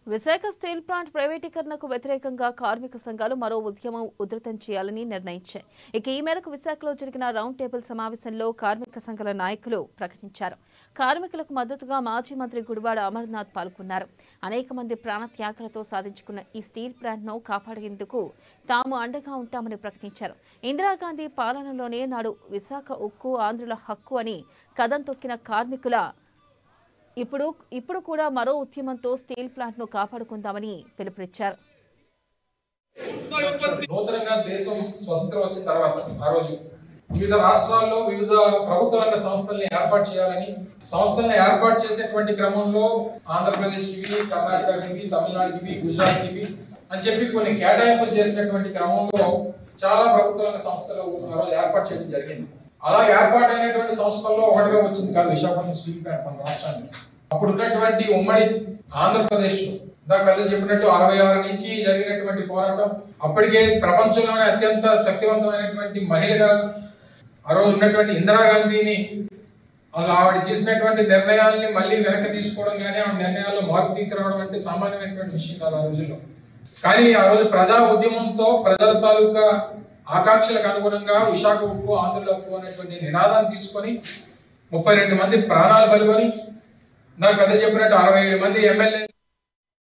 Visakha steel plant ప్రైవేటీకరణకు వ్యతిరేకంగా కార్మిక సంఘాలు మరో ఉద్యమం ఉధృతం చేయాలని నిర్ణయించాయి ఇక ఈ మేరకు విశాఖలో జరిగిన రౌండ్ టేబుల్ సమావేశంలో కార్మిక సంఘాల నాయకులు ప్రకటించారు కార్మికులకు మద్దతుగా మాజీ మంత్రి గుడివాడ అమర్నాథ్ పాల్గొన్నారు అనేక మంది ప్రాణత్యాగాలతో సాధించుకున్న ఈ స్టీల్ ప్లాంట్ను కాపాడేందుకు తాము అండగా ఉంటామని ప్రకటించారు ఇందిరాగాంధీ పాలనలోనే నాడు విశాఖ ఉక్కు ఆంధ్రుల హక్కు అని కథం తొక్కిన కార్మికుల ఇప్పుడు ఇప్పుడు కూడా మరో ఉద్యమంతో స్టీల్ ప్లాంట్ ను కాపాడుకుందామని పిలుపునిచ్చారు నూతనంగా దేశం స్వతంత్రం వచ్చిన తర్వాత ఆ రోజు వివిధ రాష్ట్రాల్లో వివిధ ప్రభుత్వ రంగ సంస్థల్ని ఏర్పాటు చేయాలని సంస్థల్ని ఏర్పాటు చేసేటువంటి క్రమంలో ఆంధ్రప్రదేశ్ ఇవి కర్ణాటక ఇవి తమిళనాడుకి ఇవి గుజరాత్ ఇవి అని చెప్పి కొన్ని కేటాయింపులు చేసినటువంటి క్రమంలో చాలా ప్రభుత్వ రంగ సంస్థలు ఆ రోజు ఏర్పాటు చేయడం జరిగింది అలా ఏర్పాటైనటువంటి సంస్థల్లో ఒకటిగా వచ్చింది కాదు విశాఖపట్నం స్టీల్ ప్లాంట్ మన రాష్ట్రానికి అప్పుడు ఉన్నటువంటి ఉమ్మడి ఆంధ్రప్రదేశ్ లో ఇందాక కథ చెప్పినట్టు అరవై ఆరు నుంచి జరిగినటువంటి పోరాటం అప్పటికే ప్రపంచంలోనే అత్యంత శక్తివంతమైనటువంటి మహిళగా ఆ రోజు ఉన్నటువంటి ఇందిరాగాంధీని అసలు ఆవిడ చేసినటువంటి నిర్ణయాల్ని మళ్ళీ వెనక్కి తీసుకోవడం కానీ ఆవిడ నిర్ణయాల్లో మార్పు తీసుకురావడం అంటే సామాన్యమైనటువంటి విషయం కాదు ఆ రోజుల్లో కానీ ఆ రోజు ప్రజా ఉద్యమంతో ప్రజల తాలూకా ఆకాంక్షలకు అనుగుణంగా విశాఖ ఉప్పు ఆంధ్రుల ఉప్పు అనేటువంటి నినాదాన్ని తీసుకొని ముప్పై రెండు మంది ప్రాణాలు బలిగొని నాకు కథ చెప్పినట్టు అరవై ఏడు మంది ఎమ్మెల్యే